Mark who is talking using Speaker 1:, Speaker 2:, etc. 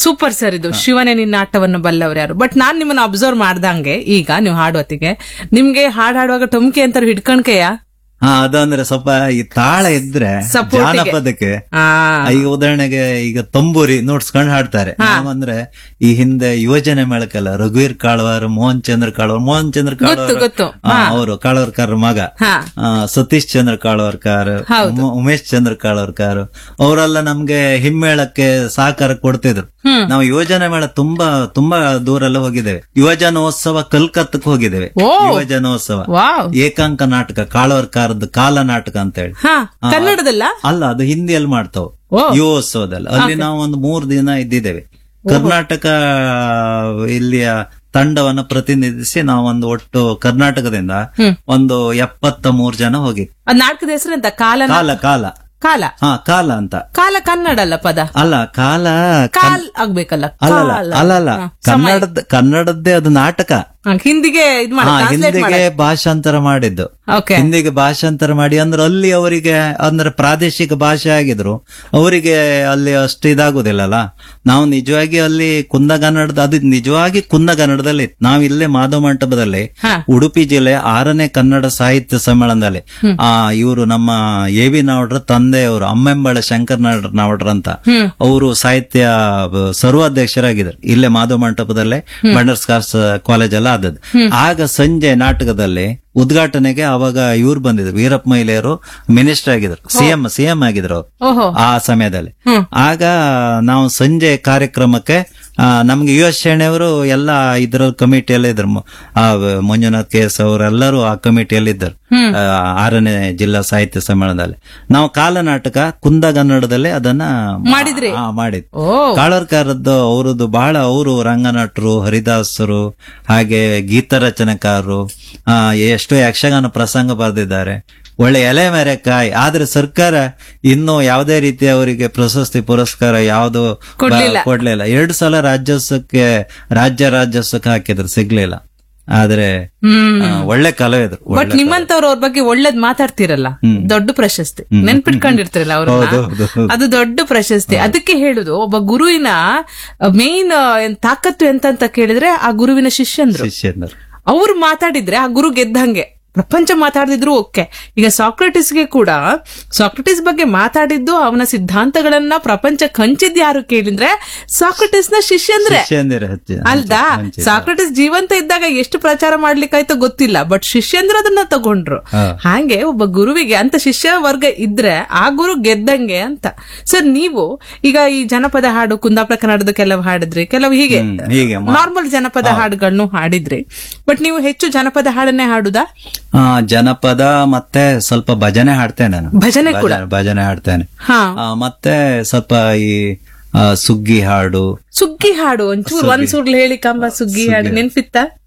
Speaker 1: Super sir ಇದು ಶಿವನೇ ನಿನ್ನ ಆಟವನ್ನು ಬಲ್ಲವ್ರು ಯಾರು ಬಟ್ ನಾನ್ ನಿಮ್ಮನ್ನ ಅಬ್ಸರ್ವ್ ಮಾಡ್ದಂಗೆ ಈಗ ನೀವು ಹಾಡುವತ್ತಿಗೆ ನಿಮ್ಗೆ ಹಾಡ್ ಹಾಡುವಾಗ ಟೊಮ್ಕೆ ಅಂತಾರೆ ಹಿಡ್ಕಣ್ಕೆಯ
Speaker 2: ಹಾ ಅದಂದ್ರೆ ಸ್ವಲ್ಪ ಈ ತಾಳ ಇದ್ರೆ
Speaker 1: Support ಗೆ.
Speaker 2: ಜಾನಪದಕ್ಕೆ
Speaker 1: ಆ
Speaker 2: ಈಗ ಉದಾಹರಣೆಗೆ ಈಗ ತಂಬೂರಿ ನೋಡ್ಸ್ಕೊಂಡ್ ಹಾಡ್ತಾರೆ ನಾವಂದ್ರೆ ಈ ಹಿಂದೆ ಯುವಜನೆ ಮೇಳಕ್ಕೆಲ್ಲ ರಘುವೀರ್ ಕಾಳ್ವಾರ್ ಮೋಹನ್ ಚಂದ್ರ ಕಾಳ್ವಾರ್ ಮೋಹನ್ ಚಂದ್ರ
Speaker 1: ಗೊತ್ತು, ಗೊತ್ತು.
Speaker 2: ಅವರು ಕಾಳ್ವಾರ್ಕರ್ ಮಗ
Speaker 1: ಹಾ
Speaker 2: ಆ, ಸತೀಶ್ ಚಂದ್ರ ಕಾಳ್ವಾರ್ಕರ್
Speaker 1: ಹೌದು.
Speaker 2: ಉಮ- ಉಮೇಶ್ ಚಂದ್ರ ಕಾಳ್ವಾರ್ಕರ್ ಅವರೆಲ್ಲ ನಮ್ಗೆ ಹಿಮ್ಮೇಳಕ್ಕೆ ಸಹಕಾರ ಕೊಡ್ತಿದ್ರು
Speaker 1: ಹ್ಮ್.
Speaker 2: ನಾವು ಯುವಜನ ಮೇಳ ತುಂಬಾ ತುಂಬಾ ದೂರೆಲ್ಲ ಹೋಗಿದ್ದೇವೆ ಯುವಜನೋತ್ಸವ ಕಲ್ಕತ್ತಕ್ಕೆ ಹೋಗಿದ್ದೇವೆ
Speaker 1: ಓ.
Speaker 2: ಯುವಜನೋತ್ಸವ
Speaker 1: ವಾವ್
Speaker 2: ಏಕಾಂಕ ನಾಟಕ ಕಾಳವರ್ಕಾರದ್ದು ಕಾಲ ನಾಟಕ ಅಂತ ಹೇಳಿ
Speaker 1: ಹಾ ಕನ್ನಡದಲ್ಲ
Speaker 2: ಅಲ್ಲ ಅದು ಹಿಂದಿಯಲ್ಲಿ ಮಾಡ್ತಾವ್
Speaker 1: ಓ.
Speaker 2: ಯುವೋತ್ಸವದಲ್ಲಿ ಅಲ್ಲಿ ನಾವು ಒಂದು ಮೂರು ದಿನ ಇದ್ದಿದ್ದೇವೆ ಕರ್ನಾಟಕ ಇಲ್ಲಿಯ ತಂಡವನ್ನ ಪ್ರತಿನಿಧಿಸಿ ನಾವೊಂದು ಒಟ್ಟು ಕರ್ನಾಟಕದಿಂದ
Speaker 1: ಹ್ಮ್.
Speaker 2: ಒಂದು ಎಪ್ಪತ್ತ ಮೂರು ಜನ ಹೋಗಿ
Speaker 1: ಅದ್ ನಾಟಕದ ಹೆಸರೆಂತ ಕಾಲ
Speaker 2: ಕಾಲ ಕಾಲ
Speaker 1: ಕಾಲ
Speaker 2: ಹಾ ಕಾಲ ಅಂತ
Speaker 1: ಕಾಲ ಕನ್ನಡ ಅಲ್ಲ ಪದ
Speaker 2: ಅಲ್ಲ ಕಾಲ
Speaker 1: ಕಾಲ್ ಆಗ್ಬೇಕಲ್ಲ
Speaker 2: ಅಲ್ಲಲ್ಲ
Speaker 1: ಕಾಲ.
Speaker 2: ಅಲ್ಲಲ್ಲ
Speaker 1: ಹಾ,
Speaker 2: ಕನ್ನಡದ ಕನ್ನಡದ್ದೇ ಅದು ನಾಟಕ
Speaker 1: ಹಾ, ಹಿಂದಿಗೆ ಇದ್ ಮಾಡಿ
Speaker 2: ಹಾ
Speaker 1: ಟ್ರಾನ್ಸ್ಲೇಟ್
Speaker 2: ಹಿಂದಿಗೆ ಭಾಷಾಂತರ ಮಾಡಿದ್ದು
Speaker 1: ಓಕೆ
Speaker 2: ಹಿಂದಿಗೆ ಭಾಷಾಂತರ ಮಾಡಿ ಅಂದ್ರೆ ಅಲ್ಲಿ ಅವರಿಗೆ ಅಂದ್ರೆ ಪ್ರಾದೇಶಿಕ ಭಾಷೆ ಆಗಿದ್ರು ಅವರಿಗೆ ಅಲ್ಲಿ ಅಷ್ಟು ಇದಾಗುದಿಲ್ಲಲ್ಲ ನಾವು ನಿಜವಾಗಿ ಅಲ್ಲಿ ಕುಂದಗನ್ನಡದ ಅದು ನಿಜವಾಗಿ ಕುಂದಗನ್ನಡದಲ್ಲಿ ಇತ್ತು. ನಾವು ಇಲ್ಲೇ ಮಾಧವ ಮಂಟಪದಲ್ಲಿ
Speaker 1: ಹಾ.
Speaker 2: ಉಡುಪಿ ಜಿಲ್ಲೆ ಆರನೇ ಕನ್ನಡ ಸಾಹಿತ್ಯ ಸಮ್ಮೇಳನದಲ್ಲಿ ಆ ಇವರು ನಮ್ಮ ಎ ವಿ ನಾವಡ್ರ ತಂದೆಯವರು ಅಮ್ಮೆಂಬಳ ಶಂಕರ್ ನಾಡ್- ನಾವಡ್ರ ಅಂತ
Speaker 1: ಹ್ಮ್.
Speaker 2: ಅವರು ಸಾಹಿತ್ಯ ಬ- ಸರ್ವಾಧ್ಯಕ್ಷರಾಗಿದ್ದಾರೆ ಇಲ್ಲೇ ಮಾಧವ ಮಂಟಪದಲ್ಲೇ ಬಂಡರ್ಸ್ ಕಾರ್ಸ್ ಕಾಲೇಜ್ ಎಲ್ಲ ಆದದ್ದು ಆಗ ಸಂಜೆ ನಾಟಕದಲ್ಲಿ ಉದ್ಘಾಟನೆಗೆ ಅವಾಗ ಇವ್ರು ಬಂದಿದ್ರು ವೀರಪ್ಪ ಮಹಿಳೆಯರು ಮಿನಿಸ್ಟರ್ ಆಗಿದ್ರು ಸಿಎಂ ಸಿಎಂ ಆಗಿದ್ರು ಅವ್ರು
Speaker 1: ಓಹೋ
Speaker 2: ಆ ಸಮಯದಲ್ಲಿ
Speaker 1: ಹ್ಮ್.
Speaker 2: ಆಗ ನಾವು ಸಂಜೆ ಕಾರ್ಯಕ್ರಮಕ್ಕೆ ಆ, ನಮ್ಗೆ ಯು ಎಸ್ ಶೆಣೆಯವರು ಎಲ್ಲ ಇದ್ರ ಕಮಿಟಿಯಲ್ಲಿ ಇದ್ರು ಮ- ಆ, ಮಂಜುನಾಥ್ ಕೆ ಎಸ್ ಅವರೆಲ್ಲರೂ ಆ ಕಮಿಟಿಯಲ್ಲಿ ಇದ್ದರು
Speaker 1: ಹ್ಮ್.
Speaker 2: ಆ, ಆರನೇ ಜಿಲ್ಲಾ ಸಾಹಿತ್ಯ ಸಮ್ಮೇಳನದಲ್ಲಿ ನಾವು ಕಾಲನಾಟಕ ಕುಂದಗನ್ನಡದಲ್ಲಿ ಅದನ್ನ
Speaker 1: ಮಾಡಿದ್ರಿ?
Speaker 2: ಆ, ಮಾಡಿದ್
Speaker 1: ಓ
Speaker 2: ಕಾಳರ್ಕಾರದ್ದು ಅವರದ್ದು ಬಹಳ ಅವರು ರಂಗನಟರು ಹರಿದಾಸರು ಹಾಗೆ ಗೀತ ರಚನೆಕಾರರು ಆ, ಎಷ್ಟೋ ಯಕ್ಷಗಾನ ಪ್ರಸಂಗ ಬರೆದಿದ್ದಾರೆ ಒಳ್ಳೆ ಎಲೆ ಮೇರೆ ಕಾಯಿ ಆದ್ರೆ ಸರ್ಕಾರ ಇನ್ನೂ ಯಾವುದೇ ರೀತಿ ಅವರಿಗೆ ಪ್ರಶಸ್ತಿ ಪುರಸ್ಕಾರ ಯಾವುದು
Speaker 1: ಕೊಡ್ಲಿಲ್ಲ.
Speaker 2: ಕೊಡ್ಲಿಲ್ಲ ಎರಡು ಸಲ ರಾಜ್ಯೋತ್ಸವಕ್ಕೆ ರಾಜ್ಯ ರಾಜ್ಯೋತ್ಸವಕ್ಕೆ ಹಾಕಿದ್ರು ಸಿಗ್ಲಿಲ್ಲ ಆದ್ರೆ
Speaker 1: ಹ್ಮ್
Speaker 2: ಆ, ಒಳ್ಳೆ ಕಲಾವಿದ್ರು
Speaker 1: ಬಟ್
Speaker 2: ಒಳ್ಳೆ
Speaker 1: ನಿಮ್ಮಂತವ್ರ ಅವ್ರ ಬಗ್ಗೆ ಒಳ್ಳೇದ್ ಮಾತಾಡ್ತಿರಲ್ಲ ದೊಡ್ಡ ಪ್ರಶಸ್ತಿ ನೆನ್ಪಿಟ್ಕೊಂಡಿರ್ತಿರಲ್ಲ
Speaker 2: ಹೌದು,
Speaker 1: ಅವ್ರನ್ನ
Speaker 2: ಹೌದು, ಹೌದು.
Speaker 1: ಅದು ದೊಡ್ಡ ಪ್ರಶಸ್ತಿ ಅದಕ್ಕೆ ಹೇಳುದು ಒಬ್ಬ ಗುರುವಿನ ಮೇನ್ ತಾಕತ್ತು ಎಂತ ಅಂತ ಕೇಳಿದ್ರೆ ಆ ಗುರುವಿನ ಶಿಷ್ಯಂದ್ರು
Speaker 2: ಶಿಷ್ಯಂದರು
Speaker 1: ಅವ್ರು ಮಾತಾಡಿದ್ರೆ ಆ ಗುರು ಗೆದ್ದಂಗೆ ಪ್ರಪಂಚ ಮಾತಾಡಿದ್ರು ಓಕೆ ಈಗ ಸಾಕ್ರೆಟಿಸ್ಗೆ ಕೂಡ ಸಾಕ್ರೆಟಿಸ್ ಬಗ್ಗೆ ಮಾತಾಡಿದ್ದು ಅವನ ಸಿದ್ಧಾಂತಗಳನ್ನ ಪ್ರಪಂಚ ಕಂಚಿದ್ ಯಾರು ಕೇಳಿದ್ರೆ ಸಾಕ್ರೆಟಿಸ್ ನ ಶಿಷ್ಯಂದ್ರೆ
Speaker 2: ಶಿಷ್ಯಂದಿರ ಹಚ್ಚಿ
Speaker 1: ಅಲ್ದಾ ಸಾಕ್ರೆಟಿಸ್ ಜೀವಂತ ಇದ್ದಾಗ ಎಷ್ಟು ಪ್ರಚಾರ ಮಾಡ್ಲಿಕ್ಕಾಯ್ತೋ ಗೊತ್ತಿಲ್ಲ ಬಟ್ ಶಿಷ್ಯಂದ್ರ ಅದನ್ನ ತಗೊಂಡ್ರು
Speaker 2: ಹಾ.
Speaker 1: ಹಾಗೆ ಒಬ್ಬ ಗುರುವಿಗೆ ಅಂತ ಶಿಷ್ಯ ವರ್ಗ ಇದ್ರೆ ಆ ಗುರು ಗೆದ್ದಂಗೆ ಅಂತ ಸರ್ ನೀವು ಈಗ ಈ ಜನಪದ ಹಾಡು ಕುಂದಾಪುರ ಕನ್ನಡದ ಕೆಲವು ಹಾಡಿದ್ರಿ ಕೆಲವು ಹೀಗೆ
Speaker 2: ಹ್ಮ್, ಹೀಗೆ ಮಾ-
Speaker 1: ನಾರ್ಮಲ್ ಜನಪದ ಹಾಡುಗಳನ್ನು ಹಾಡಿದ್ರಿ ಬಟ್ ನೀವು ಹೆಚ್ಚು ಜನಪದ ಹಾಡನ್ನೇ ಹಾಡುದಾ
Speaker 2: ಆ, ಜನಪದ ಮತ್ತೆ ಸ್ವಲ್ಪ ಭಜನೆ ಹಾಡ್ತೇನೆ ನಾನು
Speaker 1: ಭಜನೆ ಕೂಡ
Speaker 2: ಭಜನೆ- ಭಜನೆ ಹಾಡ್ತೇನೆ
Speaker 1: ಹಾ
Speaker 2: ಆ, ಮತ್ತೆ ಸ್ವಲ್ಪ ಈ ಆ, ಸುಗ್ಗಿ ಹಾಡು
Speaker 1: ಸುಗ್ಗಿ ಹಾಡು ಒಂಚೂರು ಒಂದ್ ಸುರ್ಲು ಹೇಳಿ ಕಂಬ ಸುಗ್ಗಿ ಹಾಡು ನೆನ್ಪಿತ್ತ